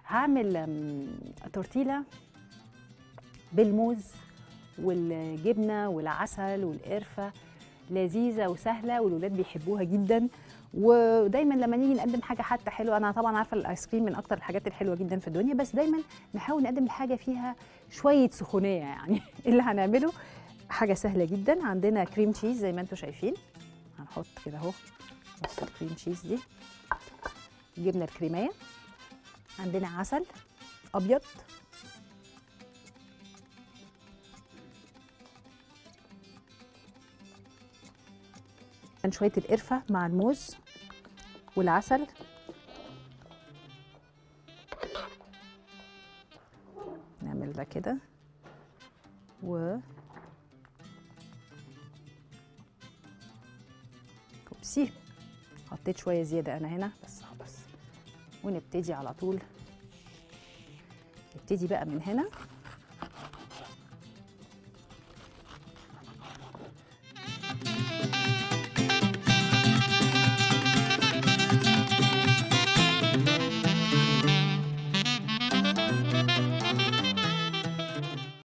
هعمل أم، تورتيلا بالموز والجبنه والعسل والقرفه لذيذه وسهله والولاد بيحبوها جدا ودايما لما نيجي نقدم حاجه حتى حلوه انا طبعا عارفه الايس كريم من اكتر الحاجات الحلوه جدا في الدنيا بس دايما نحاول نقدم حاجه فيها شويه سخونيه يعني اللي هنعمله حاجه سهله جدا عندنا كريم تشيز زي ما انتم شايفين هنحط كده اهو نص الكريم تشيز دي جبنه الكريميه عندنا عسل ابيض عن شويه القرفه مع الموز والعسل نعمل ده كده و كوبسي حطيت شويه زياده انا هنا بس خلاص ونبتدي على طول نبتدي بقى من هنا